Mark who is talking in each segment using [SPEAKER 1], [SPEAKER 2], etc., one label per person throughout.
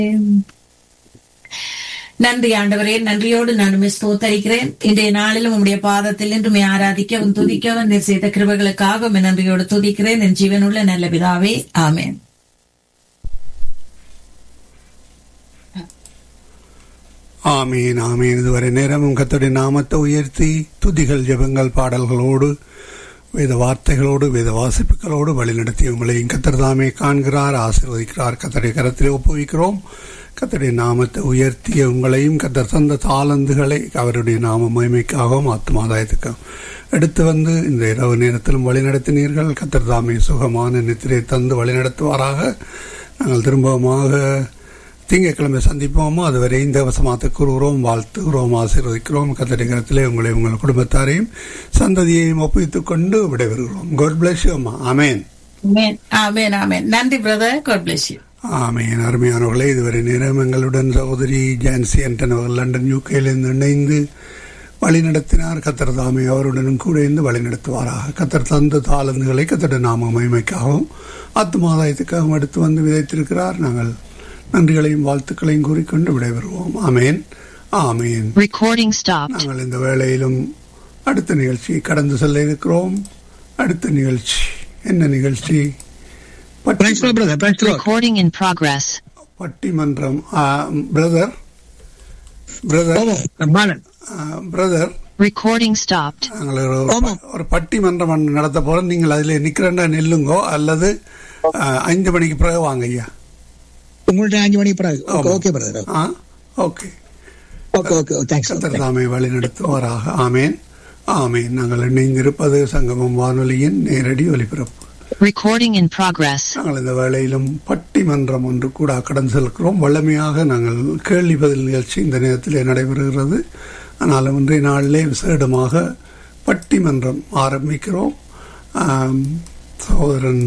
[SPEAKER 1] நன்றி ஆண்டவரே நன்றியோடு நான் ஸ்தோத்தரிக்கிறேன் இன்றைய நாளிலும் உம்முடைய பாதத்தில் இன்று ஆராதிக்கவும் துதிக்கவும் நீர் செய்த கிருபைகளுக்காக உம்மை நன்றியோடு துதிக்கிறேன் என் ஜீவனுள்ள நல்ல பிதாவே ஆமென்
[SPEAKER 2] ஆமீன் ஆமீன் இதுவரை நேரமும் கத்தோடைய நாமத்தை உயர்த்தி துதிகள் ஜெபங்கள் பாடல்களோடு வேத வார்த்தைகளோடு வேத வாசிப்புகளோடு வழிநடத்தி உங்களையும் கத்தர் தாமே காண்கிறார் ஆசீர்வதிக்கிறார் கத்தருடைய கரத்திலே ஒப்புவிக்கிறோம் கத்தருடைய நாமத்தை உயர்த்திய உங்களையும் கத்தர் தந்த தாளந்துகளை அவருடைய நாம மகிமைக்காகவும் ஆத்மாதாயத்துக்காகவும் எடுத்து வந்து இந்த இரவு நேரத்திலும் வழிநடத்தினீர்கள் கத்தர் தாமே சுகமான நித்திரை தந்து வழிநடத்துவாராக நாங்கள் திரும்பமாக திங்கட்கிழமை சந்திப்போமோ அதுவரை இந்த வசமாத்த கூறுகிறோம் வாழ்த்துகிறோம் ஆசீர்வதிக்கிறோம் கத்தடிக்கிறத்திலே உங்களை உங்கள் குடும்பத்தாரையும் சந்ததியையும் ஒப்புவித்துக் கொண்டு விடைபெறுகிறோம் காட் பிளஸ் யூ அம்மா ஆமேன்
[SPEAKER 1] ஆமென் ஆமென் ஆமென் நன்றி brother God bless you
[SPEAKER 2] amen அருமையானவர்களே இதுவரை நேரம் எங்களுடன் சகோதரி ஜான்சி ஆண்டன் அவர்கள் லண்டன் யூகேலிருந்து இணைந்து வழிநடத்தினார் கத்தர் தாமே அவருடனும் கூட இருந்து வழிநடத்துவாராக கத்தர் தந்த தாளந்துகளை கத்தட நாம மகிமைக்காகவும் ஆத்மாதாயத்துக்காகவும் எடுத்து வந்து விதைத்திருக்கிறார் நாங்கள் நன்றிகளையும் வாழ்த்துக்களையும் கூறிக்கொண்டு விடைபெறுவோம் ஆமேன் ஆமேன்
[SPEAKER 3] Recording stopped.
[SPEAKER 2] நாங்கள் இந்த வேளையிலும் அடுத்த நிகழ்ச்சியை கடந்து செல்ல இருக்கிறோம் அடுத்த நிகழ்ச்சி என்ன நிகழ்ச்சி பட்டி-
[SPEAKER 4] Praise the Lord, brother. Praise the Lord.
[SPEAKER 3] Recording in progress.
[SPEAKER 2] பட்டிமன்றம் பிரதர் பிரதர்
[SPEAKER 4] ஆமா, பாலன்
[SPEAKER 2] பிரதர்
[SPEAKER 3] Recording stopped.
[SPEAKER 2] நாங்கள் ஒரு
[SPEAKER 4] ஆமா.
[SPEAKER 2] ஒரு பட்டிமன்றம் ஒன்று நடத்த போறோம் நீங்கள் அதில் நிக்கிறேன்னா நில்லுங்கோ அல்லது ஆ, ஐந்து மணிக்கு பிறகு வாங்க ஐயா
[SPEAKER 4] உங்கள்ட்ட அஞ்சு மணி பிறகு ஓகே
[SPEAKER 2] ஆமா.
[SPEAKER 4] ஓகே பிரதர்
[SPEAKER 2] ஆ ஓகே
[SPEAKER 4] ஓகே ஓகே தேங்க்ஸ்
[SPEAKER 2] கத்தர் தாமே வழி நடத்துவாராக ஆமேன் ஆமேன் நாங்கள் இணைந்திருப்பது சங்கமம் வானொலியின் நேரடி ஒலிபரப்பு
[SPEAKER 3] Recording in progress.
[SPEAKER 2] நாங்கள் இந்த வேளையிலும் பட்டிமன்றம் ஒன்று கூட கடந்து செல்கிறோம் வல்லமையாக நாங்கள் கேள்வி பதில் நிகழ்ச்சி இந்த நேரத்தில் நடைபெறுகிறது ஆனாலும் இன்றைய நாளிலே விசேடமாக பட்டிமன்றம் ஆரம்பிக்கிறோம் ஆம், சகோதரன்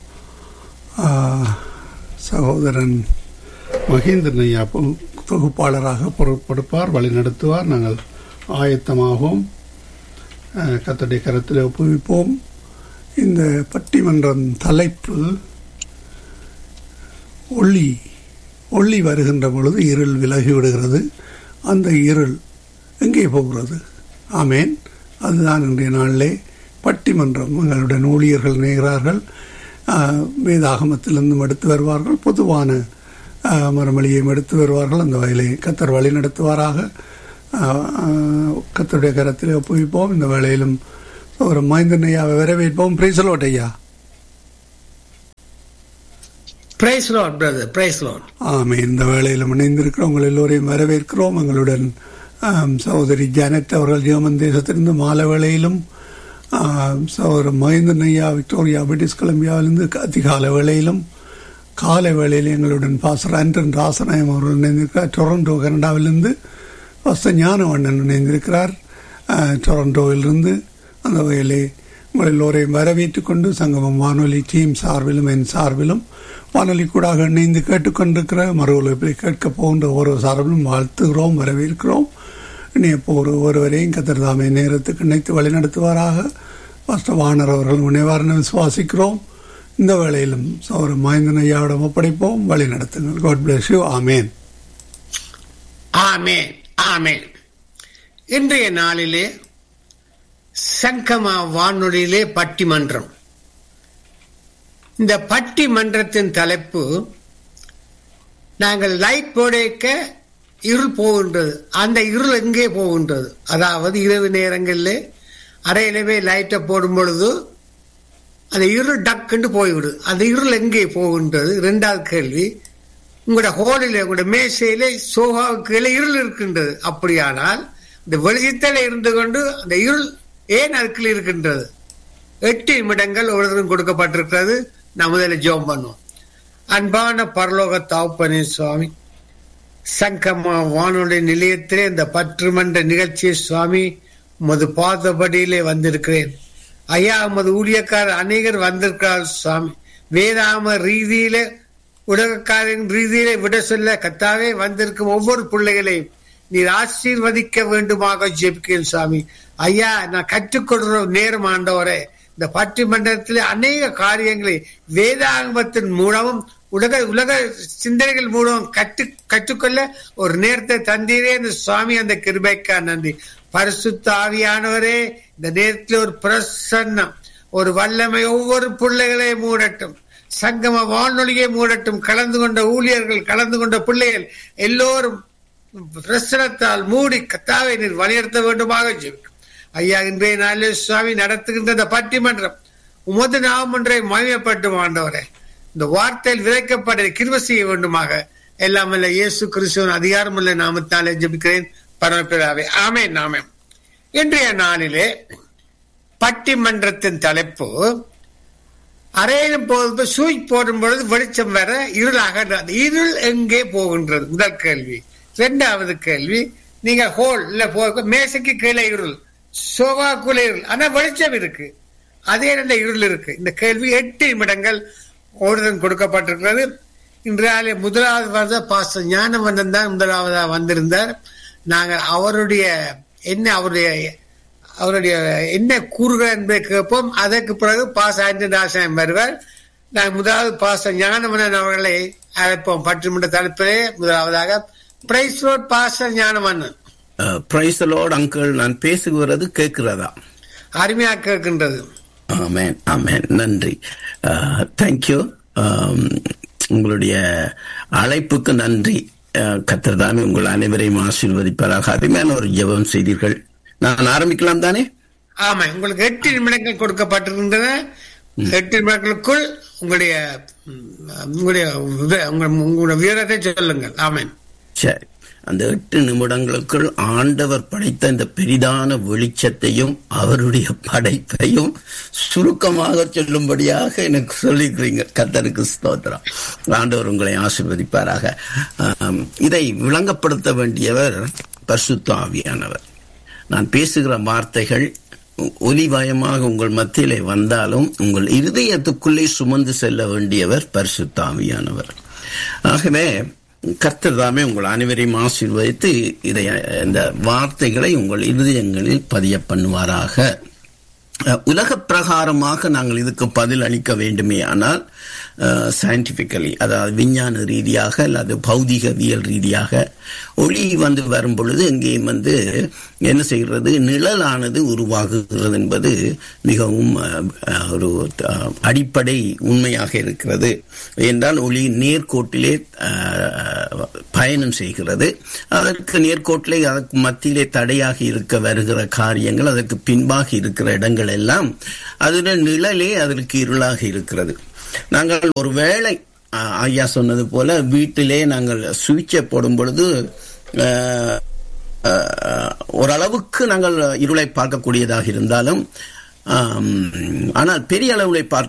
[SPEAKER 2] ஆ, சகோதரன் மகேந்திரன் ஐயா பொ- தொகுப்பாளராக பொறுப்படுப்பார் வழி நடத்துவார் நாங்கள் ஆயத்தமாகவும் அஹ், கர்த்தருடைய கரத்தில் ஒப்புவிப்போம் இந்த பட்டிமன்றம் தலைப்பு ஒளி ஒளி வருகின்ற பொழுது இருள் விலகி விடுகிறது அந்த இருள் எங்கே போகிறது ஆமேன் அதுதான் இன்றைய நாளிலே பட்டிமன்றம் எங்களுடன் ஊழியர்கள் நேகிறார்கள் ஆஹ், வேதாகமத்திலிருந்தும் எடுத்து வருவார்கள் பொதுவான ஆஹ், மறுமொழியையும் எடுத்து வருவார்கள் அந்த வகையிலே கத்தர் வழி நடத்துவாராக ஆஹ், ஆஹ், கத்தருடைய கரத்திலே ஒப்புவிப்போம் இந்த வேளையிலும் ஒரு மைந்தன் ஐயாவை வரவேற்போம் பிரைசலோட் ஐயா
[SPEAKER 5] praise Lord brother praise Lord
[SPEAKER 2] amen இந்த வேளையில் இணைந்திருக்கிறோம் உங்கள் எல்லோரையும் வரவேற்கிறோம் எங்களுடன் ஆம், சகோதரி ஜானட் அவர்கள் ஜெர்மன் தேசத்திலிருந்து மாலை வேளையிலும் ஆம், சகோதரர் மகேந்திரன் ஐயா விக்டோரியா பிரிட்டிஷ் கொலம்பியாவிலிருந்து அதிகாலை வேளையிலும் காலை வேளையில் எங்களுடன் பாசர் ஆண்டன் ராசநாயம் அவர்கள் இணைந்திருக்கிறார் டொரண்டோ கனடாவிலிருந்து வஸ்த ஞானவண்ணன் இணைந்திருக்கிறார் ஆஹ், டொரண்டோவிலிருந்து அந்த வகையிலே உங்கள் எல்லோரையும் வரவேற்றுக் கொண்டு சங்கமம் வானொலி டீம் சார்பிலும் என் சார்பிலும் வானொலி கூடாக இணைந்து கேட்டுக்கொண்டிருக்கிற மறு ஒலிபரை கேட்க போகின்ற ஒரு சார்பிலும் வாழ்த்துகிறோம் வரவேற்கிறோம் இனிய போர் ஒருவரையும் கத்திரதாமை நேரத்துக்கு இணைத்து வழிநடத்துவாராக ஃபஸ்ட் வானர் அவர்கள் முனைவார்னு விசுவாசிக்கிறோம் இந்த வேளையிலும் சௌர மகேந்திரன் ஐயாவிடம் ஒப்படைப்போம் வழி நடத்துங்கள் God bless you amen
[SPEAKER 5] amen amen இன்றைய நாளிலே சங்கமா வானொலியிலே பட்டிமன்றம் இந்த பட்டிமன்றத்தின் தலைப்பு நாங்கள் லைட் போடைக்க இருள் போகின்றது அந்த இருள் எங்கே போகின்றது அதாவது இரவு நேரங்களிலே அறையிலவே லைட்டை போடும் பொழுது அந்த இருள் டக்குன்னு போய்விடுது அந்த இருள் எங்கே போகின்றது இரண்டாவது கேள்வி உங்களோட ஹோலில் உங்களோட மேசையிலே சோஃபாவுக்கு கீழே இருள் இருக்கின்றது அப்படியானால் இந்த வெளிச்சத்தில் இருந்து கொண்டு அந்த இருள் ஏன் அதுக்குள்ள இருக்கின்றது எட்டு நிமிடங்கள் ஒருத்தரும் கொடுக்கப்பட்டிருக்கிறது நான் முதல்ல ஜெபம் பண்ணுவோம் அன்பான பரலோக தாப்பனே சுவாமி சங்கமா வானொலி நிலையத்திலே இந்த பற்றுமன்ற நிகழ்ச்சியை சுவாமி உமது பாதபடியிலே வந்திருக்கிறேன் ஐயா உமது ஊழியக்காரர் அநேகர் வந்திருக்கிறார் சுவாமி வேதாம ரீதியிலே உலகக்காரின் ரீதியிலே விட சொல்ல கத்தாவே வந்திருக்கும் ஒவ்வொரு பிள்ளைகளையும் நீர் ஆசீர்வதிக்க வேண்டுமாக ஜெபிக்கிறேன் சுவாமி ஐயா நான் கற்றுக்கொள்ற நேரம் ஆண்டவரே இந்த பட்டிமன்றத்தில் அநேக காரியங்களை வேதாகமத்தின் மூலமும் உலக உலக சிந்தனைகள் மூலம் கற்று கற்றுக்கொள்ள ஒரு நேரத்தை தந்தீரே இந்த சுவாமி அந்த கிருபைக்கா நன்றி பரிசுத்த ஆவியானவரே இந்த நேரத்தில் ஒரு பிரசன்னம் ஒரு வல்லமை ஒவ்வொரு பிள்ளைகளை மூடட்டும் சங்கம வானொலியை மூடட்டும் கலந்து கொண்ட ஊழியர்கள் கலந்து கொண்ட பிள்ளைகள் எல்லோரும் பிரசனத்தால் மூடி கத்தாவை நீர் வலியுறுத்த வேண்டுமாக ஜெபிக்கும் ஐயா இன்றைய நாளில் சுவாமி நடத்துகின்ற இந்த பட்டிமன்றம் உமது நாமம் ஒன்றை மகிமைப்பட்டும் ஆண்டவரே இந்த வார்த்தையில் விதைக்கப்பட கிருப செய்ய வேண்டுமாக எல்லாம் அல்ல இயேசு கிறிஸ்துவின் அதிகாரமுள்ள நாமத்தாலே ஜெபிக்கிறேன் பரமபிதாவே ஆமென் ஆமென் இன்றைய நாளிலே பட்டிமன்றத்தின் தலைப்பு அறையிலும் போது சூய் போடும் பொழுது வெளிச்சம் வர இருளாக இருள் எங்கே போகின்றது முதல் கேள்வி இரண்டாவது கேள்வி நீங்க ஹோல் இல்ல போ மேசைக்கு கீழே இருள் சோபாக்குள்ள இருள் ஆனா வெளிச்சம் இருக்கு அதே நல்ல இருள் இருக்கு இந்த கேள்வி எட்டு நிமிடங்கள் ஓடுதல் கொடுக்கப்பட்டிருக்கிறது இன்றைய முதலாவது வந்த பாச ஞானவந்தன் தான் முதலாவதா வந்திருந்தார் நாங்கள் அவருடைய என்ன அவருடைய அவருடைய என்ன கூறுகள் என்பதை கேட்போம் அதற்கு பிறகு பாச ஆண்டன் ராசாயம் வருவார் நாங்கள் முதலாவது பாச ஞானவனன் அவர்களை அழைப்போம் பட்டிமன்ற தலைப்பிலே முதலாவதாக பிரைஸ் ரோட் பாச ஞானவண்ணன்
[SPEAKER 6] பிரைஸ் லோட் அங்கிள் நான் பேசுகிறது கேட்கிறதா
[SPEAKER 5] அருமையா கேட்கின்றது
[SPEAKER 6] ஆமேன் ஆமேன் நன்றி தேங்க்யூ உங்களுடைய அழைப்புக்கு நன்றி கத்திரதாமே உங்கள் அனைவரையும் ஆசீர்வதிப்பதாக அருமையான ஒரு ஜெபம் செய்தீர்கள் நான் ஆரம்பிக்கலாம் தானே
[SPEAKER 5] ஆமா உங்களுக்கு எட்டு நிமிடங்கள் கொடுக்கப்பட்டிருக்கின்றன எட்டு நிமிடங்களுக்குள் உங்களுடைய உங்களுடைய உங்களுடைய வீரத்தை சொல்லுங்கள் ஆமேன்
[SPEAKER 6] சரி அந்த எட்டு நிமிடங்களுக்குள் ஆண்டவர் படைத்த இந்த பெரிதான வெளிச்சத்தையும் அவருடைய படைப்பையும் சுருக்கமாக சொல்லும்படியாக எனக்கு சொல்லிக்கிறீங்க கத்தருக்கு ஸ்தோத்திரம் ஆண்டவர் உங்களை ஆசிர்வதிப்பாராக இதை விளங்கப்படுத்த வேண்டியவர் பரிசுத்த ஆவியானவர் நான் பேசுகிற வார்த்தைகள் ஒலிவயமாக உங்கள் மத்தியிலே வந்தாலும் உங்கள் இருதயத்துக்குள்ளே சுமந்து செல்ல வேண்டியவர் பரிசுத்த ஆவியானவர் ஆகவே கர்த்தர் தாமே உங்கள் அனைவரையும் ஆசீர்வதித்து இதை இந்த வார்த்தைகளை உங்கள் இருதயங்களில் பதிய பண்ணுவாராக உலக பிரகாரமாக நாங்கள் இதுக்கு பதில் அளிக்க வேண்டுமே ஆனால் சயின்டிபிக்கலி அதாவது விஞ்ஞான ரீதியாக அல்லது பௌதிகவியல் ரீதியாக ஒளி வந்து வரும் பொழுது எங்கேயும் வந்து என்ன செய்கிறது நிழலானது உருவாகுகிறது என்பது மிகவும் ஒரு அடிப்படை உண்மையாக இருக்கிறது என்றால் ஒளி நேர்கோட்டிலே பயணம் செய்கிறது அதற்கு நேர்கோட்டிலே அதற்கு மத்தியிலே தடையாக இருக்க வருகிற காரியங்கள் அதற்கு பின்பாக இருக்கிற இடங்கள் எல்லாம் அதில் நிழலே அதற்கு இருளாக இருக்கிறது நாங்கள் ஒரு வேளை ஐயா சொன்னது போல வீட்டிலே நாங்கள் சுவிட்சை போடும் பொழுது ஓரளவுக்கு நாங்கள் இருளை பார்க்கக்கூடியதாக இருந்தாலும் ஆனால் பெரிய அளவில் பார்க்க